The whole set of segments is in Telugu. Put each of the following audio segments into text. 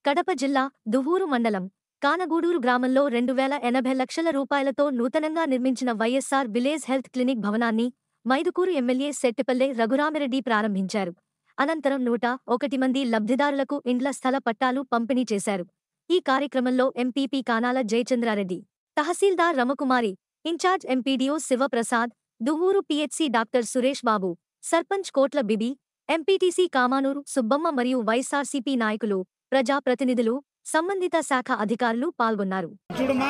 కడప జిల్లా దువ్వూరు మండలం కానగూడూరు గ్రామంలో రెండు వేల ఎనభై లక్షల రూపాయలతో నూతనంగా నిర్మించిన వైఎస్సార్ విలేజ్ హెల్త్ క్లినిక్ భవనాన్ని మైదుకూరు ఎమ్మెల్యే సెట్టిపల్లె రఘురామిరెడ్డి ప్రారంభించారు అనంతరం నూట ఒకటి మంది లబ్ధిదారులకు ఇండ్ల స్థల పట్టాలు పంపిణీ చేశారు ఈ కార్యక్రమంలో MPP Kanala Jayachandrareddy tahsildar Ramakumari in charge MPDO Sivaprasad Duvvur PHC doctor Suresh Babu sarpanch Kotla Bibi MPTC కామానూరు Subbamma మరియు వైఎస్సార్సీపీ నాయకులు ప్రజాప్రతినిధులు సంబంధిత శాఖ అధికారులు పాల్గొన్నారు చూడమ్మా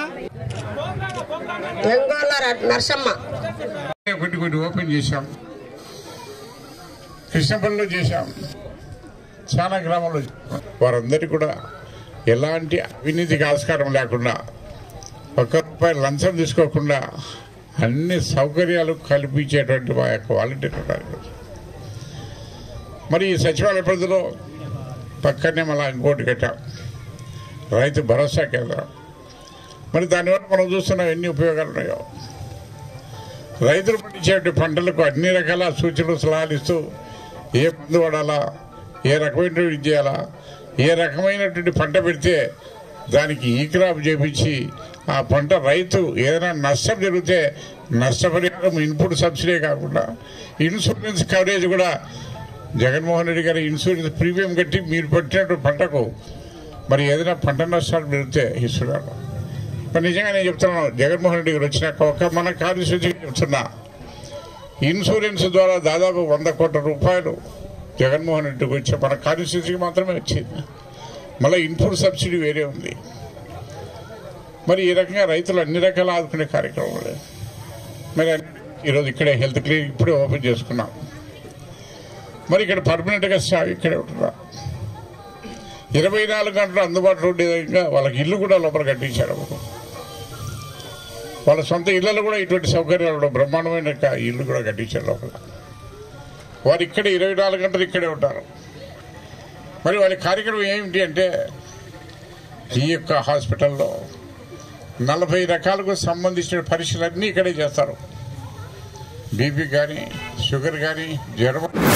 ఎంగోళ్ళ నర్సమ్మ ఒకటి కొన్ని ఓపెన్ చేశాం కృష్ణపల్లిలో చేశాం చాలా గ్రామాల్లో చేశాం. వారందరికీ కూడా ఎలాంటి అవినీతికి ఆస్కారం లేకుండా ఒక్క రూపాయి లంచం తీసుకోకుండా అన్ని సౌకర్యాలు కల్పించేటువంటి మా యొక్క వాలంటీర్ ఉన్నారు ఈరోజు. మరి ఈ సచివాలయ పరిధిలో పక్కనే మళ్ళా ఇంకోటి కట్టాం రైతు భరోసా కేంద్రం మరి దానివల్ల మనం చూస్తున్నాం ఎన్ని ఉపయోగాలు ఉన్నాయో రైతులు పండించే పంటలకు అన్ని రకాల సూచనలు సలహాలు ఇస్తూ ఏ మందు వాడాలా ఏ రకమైనటువంటి ఇది చేయాలా ఏ రకమైనటువంటి పంట పెడితే దానికి ఈ క్రాప్ చేపించి ఆ పంట రైతు ఏదైనా నష్టం జరిగితే నష్టపరిహారం ఇన్పుట్ సబ్సిడీ కాకుండా ఇన్సూరెన్స్ కవరేజ్ కూడా జగన్మోహన్ రెడ్డి గారి ఇన్సూరెన్స్ ప్రీమియం కట్టి మీరు పెట్టినటువంటి పంటకు మరి ఏదైనా పంట నష్టాలు పెరిగితే ఇస్తున్నారు మరి నిజంగా నేను చెప్తున్నాను జగన్మోహన్ రెడ్డి గారు వచ్చినాక ఒక మన కార్యసూచిగా చెప్తున్నా ఇన్సూరెన్స్ ద్వారా దాదాపు వంద కోట్ల రూపాయలు జగన్మోహన్ రెడ్డికి వచ్చే మన కార్యసూచికి మాత్రమే వచ్చింది మళ్ళీ ఇన్పుట్ సబ్సిడీ వేరే ఉంది మరి ఈ రకంగా రైతులు అన్ని రకాల ఆదుకునే కార్యక్రమాలు మరి అన్ని- ఈరోజు ఇక్కడే హెల్త్ క్లినిక్ ఇప్పుడే ఓపెన్ చేసుకున్నాం మరి ఇక్కడ పర్మనెంట్గా స్టాఫ్ ఇక్కడే ఉంటున్నారు ఇరవై నాలుగు గంటలు అందుబాటులో ఉండే విధంగా వాళ్ళకి ఇల్లు కూడా లోపల కట్టించారు వాళ్ళ సొంత ఇళ్లలో కూడా ఇటువంటి సౌకర్యాలు ఉండవు. బ్రహ్మాండమైన యొక్క ఇల్లు కూడా కట్టించారు లోపల వారు ఇక్కడే ఇరవై నాలుగు గంటలు ఇక్కడే ఉంటారు మరి వాళ్ళ కార్యక్రమం ఏమిటి అంటే ఈ యొక్క హాస్పిటల్లో నలభై రకాలకు సంబంధించిన పరీక్షలన్నీ ఇక్కడే చేస్తారు బీపీ కానీ షుగర్ కానీ జ్వరం